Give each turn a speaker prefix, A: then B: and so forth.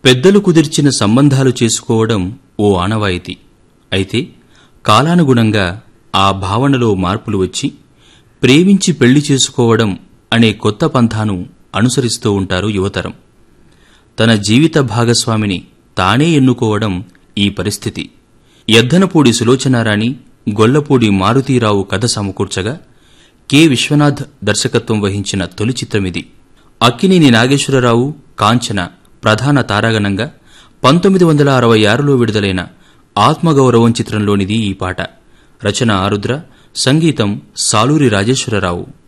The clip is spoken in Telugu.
A: పెద్దలు కుదిర్చిన సంబంధాలు చేసుకోవడం ఓ ఆనవాయితీ అయితే కాలానుగుణంగా ఆ భావనలో మార్పులు వచ్చి ప్రేమించి పెళ్లి చేసుకోవడం అనే కొత్త పంథాను అనుసరిస్తూ ఉంటారు యువతరం తన జీవిత భాగస్వామిని తానే ఎన్నుకోవడం ఈ పరిస్థితి ఎద్దనపూడి సులోచనారాణి గొల్లపూడి మారుతీరావు కథ సమకూర్చగా కె విశ్వనాథ్ దర్శకత్వం వహించిన తొలి చిత్రమిది అక్కినేని నాగేశ్వరరావు కాంచన ప్రధాన తారాగణంగా పంతొమ్మిది వందల అరవై ఆరులో విడుదలైన ఆత్మగౌరవం చిత్రంలోనిది ఈ పాట రచన ఆరుద్ర సంగీతం సాలూరి రాజేశ్వరరావు